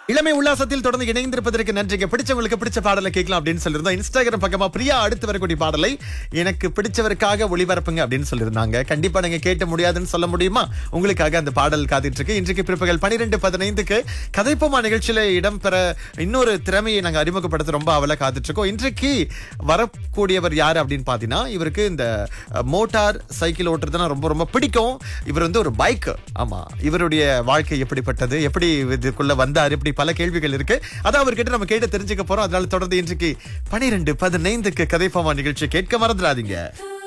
இளமை உல்லாசத்தில் தொடர்ந்து இணைந்திருப்பதற்கு நன்றிங்க பிடிச்சவங்களுக்கு பிடிச்ச பாடலை கேட்கலாம் அப்படின்னு சொல்லியிருந்தோம் இன்ஸ்டாகிராம் பக்கமா பிரியா அடுத்து வரக்கூடிய பாடலை எனக்கு பிடிச்சவருக்காக ஒளிபரப்புங்க அப்படின்னு சொல்லியிருந்தாங்க கண்டிப்பா நீங்க கேட்ட முடியாதுன்னு சொல்ல முடியுமா உங்களுக்காக அந்த பாடல் காத்துட்டு இருக்கு இன்றைக்கு பிற்பகல் பனிரெண்டு பதினைந்துக்கு கதைப்போமா நிகழ்ச்சியில இடம்பெற இன்னொரு திறமையை நாங்க அறிமுகப்படுத்த ரொம்ப அவல காத்துட்டு இருக்கோம் இன்றைக்கு வரக்கூடியவர் யாரு அப்படின்னு பாத்தீங்கன்னா இவருக்கு இந்த அஹ், மோட்டார் சைக்கிள் ஓட்டுறதுனா ரொம்ப ரொம்ப பிடிக்கும் இவர் வந்து ஒரு பைக் ஆமா இவருடைய வாழ்க்கை எப்படிப்பட்டது எப்படி இதுக்குள்ள வந்தார் இப்படி பல கேள்விகள் இருக்கு அதான் அவர்கிட்ட நம்ம கேட்டு தெரிஞ்சுக்க போறோம் அதனால தொடர்ந்து இன்றைக்கு பனிரெண்டு பதினைந்துக்கு கதைப்போமா நிகழ்ச்சி கேட்க மறந்துடாதீங்க